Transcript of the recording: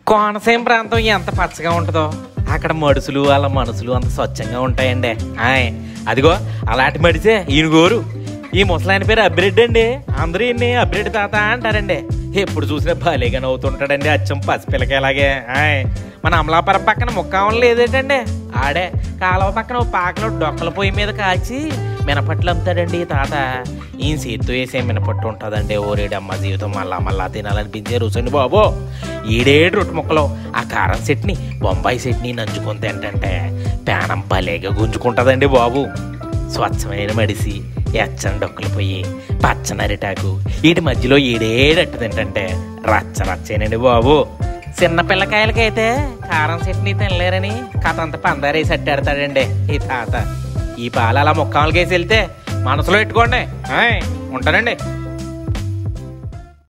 కోనసీమ ప్రాంతం ఎంత పచ్చగా ఉంటుందో అక్కడ మడుసులు వాళ్ళ మనసులు అంత స్వచ్ఛంగా ఉంటాయండి ఆయ్ అదిగో అలాంటి మడిసే ఈయన గోరు ఈ ముసలాయన పేరు అబ్బిరెడ్డి అండి అందరూ ఈయన్ని అబ్బిరెడ్డి తాత అంటారండి ఎప్పుడు చూసినా భలేగా నవ్వుతుంటాడండి అచ్చం పసిపిల్లకి ఎలాగే ఆయ్ మన అమలాపురం పక్కన ముక్కావం లేదేటండి ఆడే కాలువ పక్కన ఓ పాకలో డొక్కల పొయ్యి మీద కాల్చి మినపట్లు అమ్ముతాడండి ఈ తాత ఈయన చేత్తో వేసే మినపట్టు ఉంటుందండి ఓరేడమ్మ జీవితం మళ్ళా మళ్ళా తినాలనిపించే రుచండి బాబు ఈడేడు రొట్టె ముక్కలు ఆ కారం సెట్ని బొంబాయి సెట్ని నంచుకొని తింటంటే పేనం భలేగా గుంజుకుంటుందండి బాబు స్వచ్ఛమైన మడిసి ఎచ్చని డొక్కలు పోయి పచ్చని అరిటాకు వీటి మధ్యలో ఈడేడట్టు తింటంటే రచ్చ రచ్చేనండి బాబు చిన్న పిల్లకాయలకైతే కారం చట్నీ తినలేరని కథ అంతా పందారేసి అట్టాడతాడండి ఈ తాత ఈ పాలు అలా ముక్కాలకేసి వెళ్తే మనసులో పెట్టుకోండి ఆయ్, ఉంటానండి